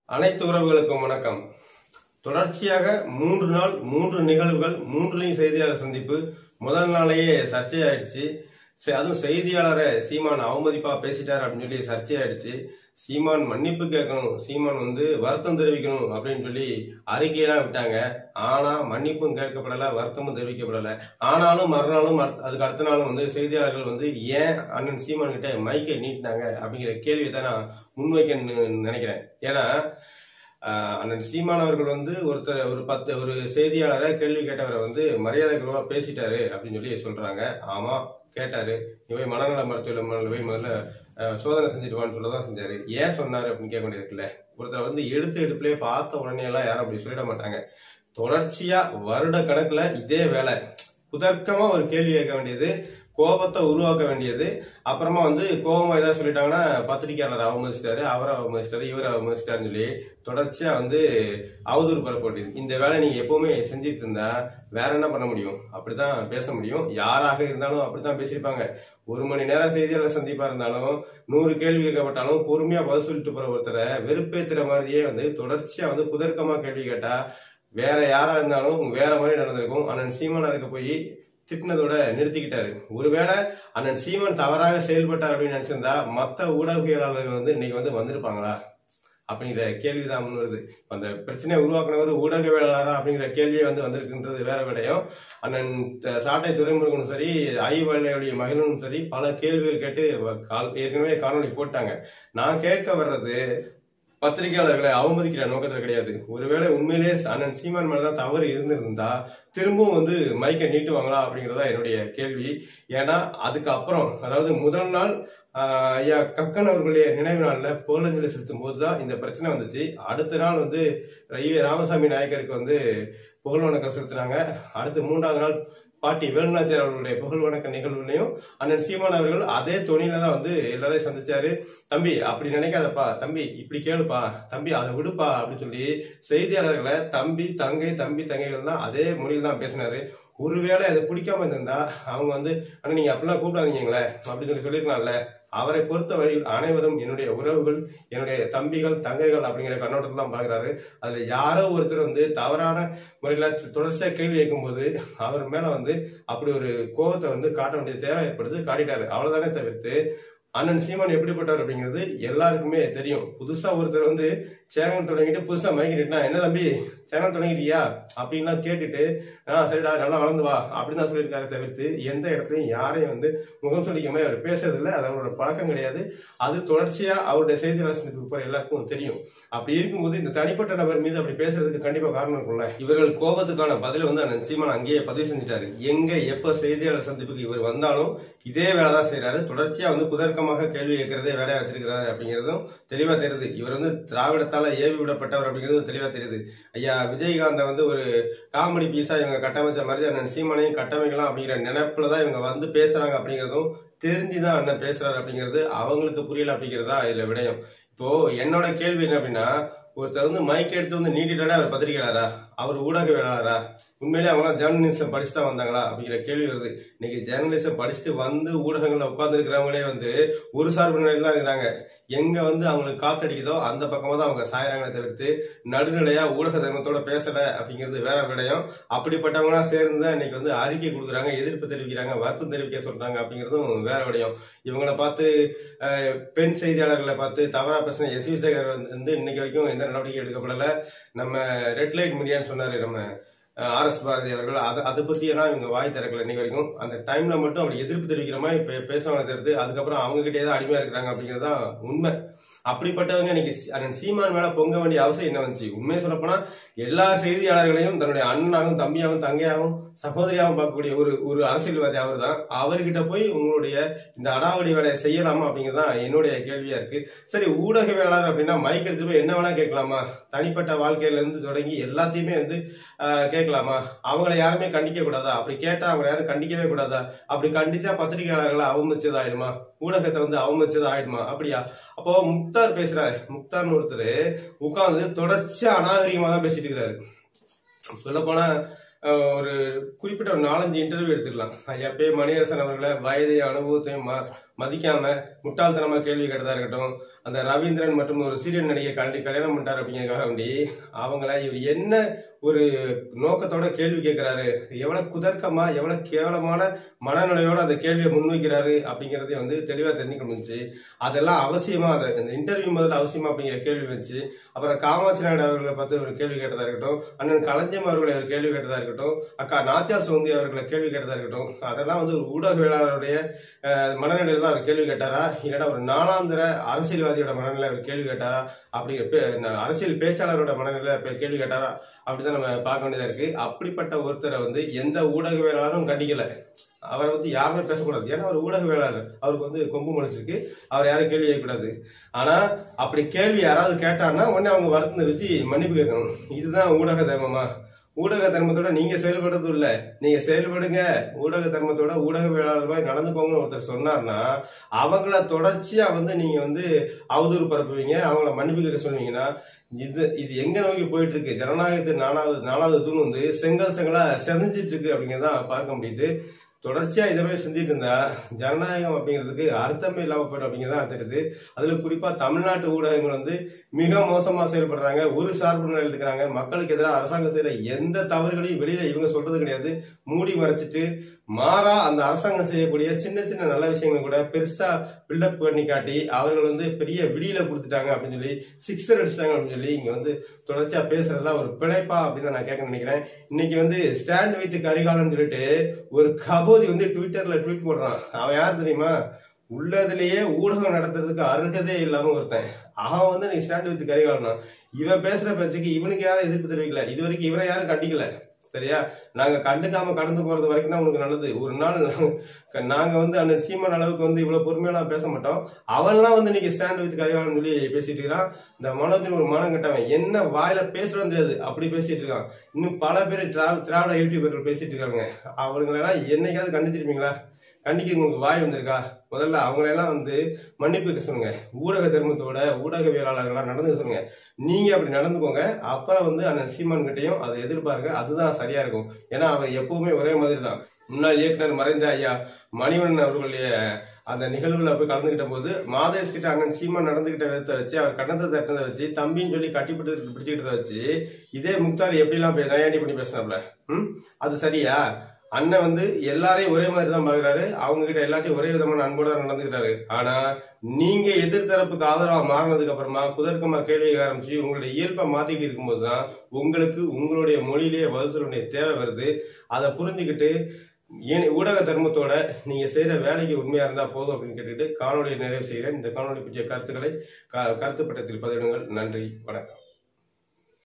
அனைத்து உறவுகளுக்கும் வணக்கம் தொடர்ச்சியாக மூன்று நாள் மூன்று நிகழ்வுகள் மூன்றுலையும் செய்தியாளர் சந்திப்பு முதல் நாளையே சர்ச்சையாயிடுச்சு சரி, அதுவும் செய்தியாளரை சீமான் அவமதிப்பா பேசிட்டார் அப்படின்னு சொல்லி சர்ச்சையாயிடுச்சு சீமான் மன்னிப்பு கேட்கணும் சீமான் வந்து வருத்தம் தெரிவிக்கணும் அப்படின்னு சொல்லி அறிக்கையெல்லாம் விட்டாங்க ஆனா மன்னிப்பும் கேட்கப்படல வருத்தமும் தெரிவிக்கப்படல ஆனாலும் மறுநாளும் அடுத்த- அதுக்கு அடுத்த நாளும் வந்து செய்தியாளர்கள் வந்து ஏன் அண்ணன் சீமான் கிட்ட மைக்கை நீட்டினாங்க அப்படிங்கிற கேள்வியை தான் நான் முன்வைக்க நி- நினைக்கிறேன் ஏன்னா ஆஹ், அண்ணன் சீமான் அவர்கள் வந்து ஒருத்தர் ஒரு பத்து ஒரு செய்தியாளரை கேள்வி கேட்டவரை வந்து மரியாதை குறைவா பேசிட்டாரு அப்படின்னு சொல்லி சொல்றாங்க ஆமா கேட்டாரு இவை மனநல மருத்துவ போய் முதல்ல ஆஹ், சோதனை செஞ்சுட்டு சொல்லதான் செஞ்சாரு ஏன் சொன்னாரு அப்படின்னு கேட்க வேண்டியது இருக்குல்ல ஒருத்தர் வந்து எடுத்து எடுப்புலயே பார்த்த உடனே எல்லாம் யாரும் அப்படி சொல்லிட மாட்டாங்க தொடர்ச்சியா வருட கணக்குல இதே வேலை குதர்க்கமா ஒரு கேள்வி கேட்க வேண்டியது கோபத்தை உருவாக்க வேண்டியது அப்புறமா வந்து கோபமா ஏதாவது சொல்லிட்டாங்கன்னா பத்திரிகையாளர் அவமதிச்சிட்டாரு அவரை அவமதிச்சிட்டாரு இவரை அவமதிச்சிட்டாருன்னு சொல்லி தொடர்ச்சியா வந்து அவதூறு பரப்ப வேண்டியது இந்த வேலை நீங்க எப்பவுமே செஞ்சுட்டு இருந்தா வேற என்ன பண்ண முடியும் அப்படித்தான் பேச முடியும் யாராக இருந்தாலும் அப்படித்தான் பேசியிருப்பாங்க ஒரு மணி நேரம் செய்தியாளர் சந்திப்பா இருந்தாலும் நூறு கேள்வி கேட்கப்பட்டாலும் பொறுமையா பதில் சொல்லிட்டு போற ஒருத்தரை வெறுப்பேத்துற மாதிரியே வந்து தொடர்ச்சியா வந்து குதர்க்கமா கேள்வி கேட்டா வேற யாரா இருந்தாலும் வேற மாதிரி நடந்திருக்கும் அண்ணன் சீமான் அதுக்கு போய் திட்டினதோட நிறுத்திக்கிட்டாரு ஒருவேளை அண்ணன் சீமான் தவறாக செயல்பட்டார் அப்படின்னு நினைச்சிருந்தா மத்த ஊடகவியலாளர்கள் வந்து இன்னைக்கு வந்து வந்திருப்பாங்களா அப்படிங்கிற கேள்விதான் முன் வருது இப்ப அந்த பிரச்சனையை உருவாக்குனவர் ஊடகவியலாளரா அப்படிங்கிற கேள்வியே வந்து வந்திருக்குன்றது வேற விடயம் அண்ணன் த- சாட்டை துறைமுருகனும் சரி ஐவலையுடைய மகிழனும் சரி பல கேள்விகள் கேட்டு வ- கால்- ஏற்கனவே காணொளி போட்டாங்க நான் கேட்க வர்றது பத்திரிகையாளர்களை அவமதிக்கிற நோக்கத்தில் கிடையாது ஒருவேளை உண்மையிலேயே அண்ணன் சீமான் மேலதான் தவறு இருந்திருந்தா திரும்பவும் வந்து மைக்கை நீட்டுவாங்களா அப்படிங்கறதா என்னுடைய கேள்வி ஏன்னா அதுக்கப்புறம் அதாவது முதல் நாள் ஆஹ், ஐயா கக்கன் அவர்களுடைய நினைவு நாள்ல புகழஞ்சலி செலுத்தும் போதுதான் இந்த பிரச்சனை வந்துச்சு அடுத்த நாள் வந்து ஈ. ராமசாமி நாயக்கருக்கு வந்து புகழ் வணக்கம் செலுத்தினாங்க அடுத்து மூன்றாவது நாள் பாட்டி வேலுநாச்சியார் அவர்களுடைய புகழ் வணக்க நிகழ்வுலையும் அண்ணன் சீமான் அவர்கள் அதே தொனியில தான் வந்து எல்லாரையும் சந்திச்சாரு தம்பி அப்படி நினைக்காதப்பா தம்பி இப்படி கேளுப்பா தம்பி அதை விடுப்பா அப்படின்னு சொல்லி செய்தியாளர்களை தம்பி தங்கை தம்பி தங்கைகள் தான் அதே மொழியில் தான் பேசினாரு ஒருவேளை அதை பிடிக்காம இருந்திருந்தா அவங்க வந்து அண்ணா நீங்க அப்படிலாம் கூப்பிடாதீங்களே அப்படின்னு சொல்லி சொல்லிருக்கலாம்ல அவரை பொறுத்தவரையில் அனைவரும் என்னுடைய உறவுகள் என்னுடைய தம்பிகள் தங்கைகள் அப்படிங்கிற கண்ணோட்டத்தில் தான் பாக்குறாரு அதுல யாரோ ஒருத்தர் வந்து தவறான முறையில தொடர்ச்சியா கேள்வி கேட்கும்போது அவர் மேல வந்து அப்படி ஒரு கோபத்தை வந்து காட்ட வேண்டிய தேவை ஏற்படுது காட்டிட்டாரு அவ்வளவுதானே தவிர்த்து அண்ணன் சீமான் எப்படிப்பட்டவர் அப்படிங்கிறது எல்லாருக்குமே தெரியும் புதுசா ஒருத்தர் வந்து சேனல் தொடங்கிட்டு புதுசா மைக்கிட்டா என்ன தம்பி சேனல் தொடங்கிட்டியா அப்படின்லாம் கேட்டுட்டு ஆ சரிடா நல்லா வளர்ந்து வா அப்படின்னு தான் சொல்லியிருக்காரு தவிர்த்து எந்த இடத்துலையும் யாரையும் வந்து முகம் சொல்லிக்காம அவர் பேசுறது இல்லை அது அவரோட பழக்கம் கிடையாது அது தொடர்ச்சியா அவருடைய செய்தியாளர் சந்திப்புக்கு போற எல்லாருக்கும் தெரியும் அப்படி இருக்கும்போது இந்த தனிப்பட்ட நபர் மீது அப்படி பேசுறதுக்கு கண்டிப்பா காரணம் இருக்கும்ல இவர்கள் கோபத்துக்கான பதில வந்து அண்ணன் சீமான் அங்கேயே பதிவு செஞ்சுட்டாரு எங்க எப்ப செய்தியாளர் சந்திப்புக்கு இவர் வந்தாலும் இதே வேலை தான் செய்யறாரு தொடர்ச்சியா வந்து குதர்க்கமாக கேள்வி கேட்கறதே வேலையா வச்சிருக்கிறாரு அப்படிங்கிறதும் தெளிவா தெரியுது இவர் வந்து திராவிடத்தால ஏவி விடப்பட்டவர் அப்படிங்கிறதும் தெளிவா தெரியுது ஐயா விஜயகாந்த வந்து ஒரு காமெடி பீஸா இவங்க கட்டமைச்ச மாதிரி அண்ணன் சீமானையும் கட்டமைக்கலாம் அப்படிங்கிற நினைப்புல தான் இவங்க வந்து பேசுறாங்க அப்படிங்கிறதும் தெரிஞ்சுதான் அண்ணன் பேசுறாரு அப்படிங்கிறது அவங்களுக்கு புரியல அப்படிங்கிறது தான் இதுல விடயம் இப்போ என்னோட கேள்வி என்ன அப்படின்னா ஒருத்தர் வந்து மைக் எடுத்து வந்து நீட்டிட்டாலே அவர் பத்திரிகையாளரா அவர் ஊடகவியலாளரா உண்மையிலே அவங்க ஜேர்னலிசம் படிச்சு தான் வந்தாங்களா அப்படிங்கிற கேள்வி வருது இன்னைக்கு ஜேர்னலிசம் படிச்சுட்டு வந்து ஊடகங்கள்ல உட்கார்ந்து இருக்கிறவங்களே வந்து ஒரு சார்பு நிலையில தான் இருக்கிறாங்க எங்க வந்து அவங்களுக்கு காத்தடிக்குதோ அந்த பக்கமா தான் அவங்க சாயறாங்களே தவிர்த்து நடுநிலையா ஊடக தர்மத்தோட பேசல அப்படிங்கிறது வேற விடயம் அப்படிப்பட்டவங்களா சேர்ந்து தான் இன்னைக்கு வந்து அறிக்கை கொடுக்குறாங்க எதிர்ப்பு தெரிவிக்கிறாங்க வருத்தம் தெரிவிக்க சொல்றாங்க அப்படிங்கிறதும் வேற விடயம் இவங்களை பார்த்து அஹ், பெண் செய்தியாளர்களை பார்த்து தவறா பேசின எஸ் வி சேகர் வந்து இன்னைக்கு வரைக்கும் எந்த நடவடிக்கை எடுக்கப்படல நம்ம ரெட் லைட் மீடியான்னு சொன்னாரு நம்ம ஆர் எஸ் பாரதி அவர்கள் அதை அதை பத்தி எல்லாம் இவங்க வாய் திறக்கல இன்னைக்கு வரைக்கும் அந்த டைம்ல மட்டும் அப்படி எதிர்ப்பு தெரிவிக்கிற மாதிரி பே- பேசுவாங்க தவிர்த்து அதுக்கப்புறம் அவங்க கிட்டே தான் அடிமையா இருக்கிறாங்க அப்படிங்கிறது தான் உண்மை அப்படிப்பட்டவங்க இன்னைக்கு சி- அண்ணன் சீமான் மேல பொங்க வேண்டிய அவசியம் என்ன வந்துச்சு உண்மையை சொல்லப்போனா எல்லா செய்தியாளர்களையும் தன்னுடைய அண்ணனாகவும் தம்பியாகவும் தங்கையாகவும் சகோதரியாகவும் பார்க்கக்கூடிய ஒரு ஒரு அரசியல்வாதி அவர் தான் அவர்கிட்ட போய் உங்களுடைய இந்த அடாவடி வேலையை செய்யலாமா அப்படிங்கிறது தான் என்னுடைய கேள்வியா இருக்கு சரி ஊடகவியலாளர் அப்படின்னா மைக் எடுத்து போய் என்ன வேணா கேட்கலாமா தனிப்பட்ட வாழ்க்கையில இருந்து தொடங்கி எல்லாத்தையுமே வந்து ஆஹ், கேட்கலாமா அவங்கள யாருமே கண்டிக்க கூடாதா அப்படி கேட்டா அவங்களை யாரும் கண்டிக்கவே கூடாதா அப்படி கண்டிச்சா பத்திரிகையாளர்களை அவமதிச்சது ஆயிடுமா ஊடகத்தை வந்து அவமதிச்சது ஆயிடுமா அப்படியா அப்போ முக்தார் பேசுறாரு முக்தார்னு ஒருத்தர் உட்கார்ந்து தொடர்ச்சியா அநாகரிகமா தான் பேசிட்டு இருக்கிறாரு சொல்ல போனா ஒரு குறிப்பிட்ட ஒரு நாலஞ்சு இன்டர்வியூ எடுத்துக்கலாம் ஐயா பே மணியரசன் அவர்களை வயதை அனுபவத்தையும் ம- மதிக்காம முட்டாள்தனமா கேள்வி கேட்டதா இருக்கட்டும் அந்த ரவீந்திரன் மற்றும் ஒரு சீரியல் நடிகை கல்வி கல்யாணம் பண்ணிட்டார் அப்படிங்கிறதுக்காக வேண்டி அவங்கள இவர் என்ன ஒரு நோக்கத்தோட கேள்வி கேட்கிறாரு எவ்வளவு குதர்க்கமா எவ்வளவு கேவலமான மனநிலையோட அந்த கேள்வியை முன்வைக்கிறாரு அப்படிங்கறதையும் வந்து தெளிவா தெரிஞ்சுக்க முடிஞ்சு அதெல்லாம் அவசியமா அதை இந்த இன்டர்வியூ முதல்ல அவசியமா அப்படிங்கிற கேள்வி வச்சு அப்புறம் காமாட்சி நாயுடு அவர்களை பார்த்து ஒரு கேள்வி கேட்டதா இருக்கட்டும் அண்ணன் கலைஞம் அவர்களை ஒரு கேள்வி கேட்டதா இருக்கட்டும் அக்கா நாச்சியார் சவுந்தி அவர்களை கேள்வி கேட்டதா இருக்கட்டும் அதெல்லாம் வந்து ஒரு ஊடகவியலாளருடைய அஹ், மனநிலையில தான் அவர் கேள்வி கேட்டாரா இல்லைன்னா ஒரு நாளாந்திர அரசியல்வாதியோட மனநிலை அவர் கேள்வி கேட்டாரா அப்படி பே- ந- அரசியல் பேச்சாளரோட மனநிலை பே- கேள்வி கேட்டாரா அப்படிதான் நம்ம பார்க்க வேண்டியதா இருக்கு அப்படிப்பட்ட ஒருத்தரை வந்து எந்த ஊடகவியலாளரும் கண்டிக்கல அவரை வந்து யாருமே பேசக்கூடாது ஏன்னா அவர் ஊடகவியலாளர் அவருக்கு வந்து கொம்பு முளைச்சிருக்கு அவர் யாரும் கேள்வி கேட்கக்கூடாது ஆனா அப்படி கேள்வி யாராவது கேட்டாங்கன்னா உடனே அவங்க வருத்தம் தெரிவிச்சு மன்னிப்பு கேட்கணும் இதுதான் ஊடக தர்மமா ஊடக தர்மத்தோட நீங்க செயல்படுறது இல்ல நீங்க செயல்படுங்க ஊடக தர்மத்தோட ஊடகவியலாளர் மாதிரி நடந்துக்கோங்கன்னு ஒருத்தர் சொன்னார்னா அவங்கள தொடர்ச்சியா வந்து நீங்க வந்து அவதூறு பரப்புவீங்க அவங்கள மன்னிப்பு கேட்க சொல்லுவீங்கன்னா இது இது எங்க நோக்கி போயிட்டு இருக்கு ஜனநாயகத்தின் நாலாவது நாலாவது தூண் வந்து செங்கல் செங்கலா செதஞ்சிட்டு இருக்கு அப்படிங்கறத பார்க்க முடியுது தொடர்ச்சியா இதவே செஞ்சுட்டு இருந்தா ஜனநாயகம் அப்படிங்கிறதுக்கு அர்த்தமே இல்லாம போயிடும் அப்படிங்கிறதா தெரியுது அதுல குறிப்பா தமிழ்நாட்டு ஊடகங்கள் வந்து மிக மோசமா செயல்படுறாங்க ஒரு சார்பு நிலை எடுத்துக்கிறாங்க மக்களுக்கு எதிராக அரசாங்கம் செய்யற எந்த தவறுகளையும் வெளியில இவங்க சொல்றது கிடையாது மூடி மறைச்சிட்டு மாறா அந்த அரசாங்கம் செய்யக்கூடிய சின்ன சின்ன நல்ல விஷயங்களை கூட பெருசா பில்டப் பண்ணி காட்டி அவர்கள் வந்து பெரிய விடியில கொடுத்துட்டாங்க அப்படின்னு சொல்லி சிக்ஸர் அடிச்சிட்டாங்க அப்படின்னு சொல்லி இங்க வந்து தொடர்ச்சியா பேசுறதுலாம் ஒரு பிழைப்பா அப்படின்னு தான் நான் கேட்க நினைக்கிறேன் இன்னைக்கு வந்து ஸ்டாண்ட் வித் கரிகாலன் சொல்லிட்டு ஒரு கபோதி வந்து ட்விட்டர்ல ட்வீட் போடுறான் அவன் யார் தெரியுமா உள்ளதுலயே ஊடகம் நடத்துறதுக்கு அருகதே இல்லாம ஒருத்தன் அவன் வந்து நீ ஸ்டாண்ட் வித் கரிகாலனா இவன் பேசுற பேச்சுக்கு இவனுக்கு யாரும் எதிர்ப்பு தெரிவிக்கல இது வரைக்கும் இவரை யாரும் கண்டிக்கல சரியா நாங்க கண்டுக்காம கடந்து போறது வரைக்கும் தான் உங்களுக்கு நல்லது ஒரு நாள் நாங்க- நாங்க வந்து அண்ணன் சீமான் அளவுக்கு வந்து இவ்வளவு பொறுமையெல்லாம் பேச மாட்டோம் அவன்லாம் வந்து இன்னைக்கு ஸ்டாண்ட் வித் கரிகாலன் சொல்லி பேசிட்டு இருக்கிறான் இந்த மனோஜின் ஒரு மனம் கட்டவன் என்ன வாயில பேசுறோம் தெரியாது அப்படி பேசிட்டு இருக்கான் இன்னும் பல பேர் திராவிட திராவிட யூடியூபர்கள் பேசிட்டு இருக்காங்க அவங்களெல்லாம் என்னைக்காவது கண்டிச்சிருப்பீங்களா கண்டிக்க உங்களுக்கு வாய் வந்திருக்கா முதல்ல அவங்களெல்லாம் வந்து மன்னிப்பு கேட்க சொல்லுங்க ஊடக தர்மத்தோட ஊடகவியலாளர்களா நடந்துக்க சொல்லுங்க நீங்க அப்படி நடந்துக்கோங்க அப்புறம் வந்து அண்ணன் சீமான் கிட்டையும் அதை எதிர்பாருங்க அதுதான் சரியா இருக்கும் ஏன்னா அவர் எப்பவுமே ஒரே மாதிரி தான் முன்னாள் இயக்குனர் மறைந்த ஐயா மணிவண்ணன் அவர்களுடைய அந்த நிகழ்வுல போய் கலந்துகிட்ட போது மாதேஷ் கிட்ட அண்ணன் சீமான் நடந்துகிட்ட விதத்தை வச்சு அவர் கண்ணத்தை தட்டினதை வச்சு தம்பின்னு சொல்லி கட்டிப்பிட்டு பிடிச்சிக்கிட்டதை வச்சு இதே முக்தார் எப்படிலாம் பே- நையாண்டி பண்ணி பேசினாப்ல ம் அது சரியா அண்ணன் வந்து எல்லாரையும் ஒரே மாதிரி தான் பாக்குறாரு அவங்க கிட்ட எல்லாத்தையும் ஒரே விதமான அன்போட தான் நடந்துக்கிறாரு ஆனா நீங்க எதிர்த்தரப்புக்கு ஆதரவா மாறினதுக்கு அப்புறமா குதர்க்கமா கேள்வி கேட்க ஆரம்பிச்சு உங்களுடைய இயல்பை மாத்திக்கிட்டு இருக்கும்போது தான் உங்களுக்கு உங்களுடைய மொழியிலேயே பதில் சொல்ல வேண்டிய தேவை வருது அதை புரிஞ்சுக்கிட்டு ஏன் ஊடக தர்மத்தோட நீங்க செய்யற வேலைக்கு உண்மையா இருந்தா போதும் அப்படின்னு கேட்டுட்டு காணொலியை நிறைவு செய்கிறேன் இந்த காணொலி பற்றிய கருத்துக்களை க- கருத்து பட்டத்தில் பதிவிடுங்கள் நன்றி வணக்கம்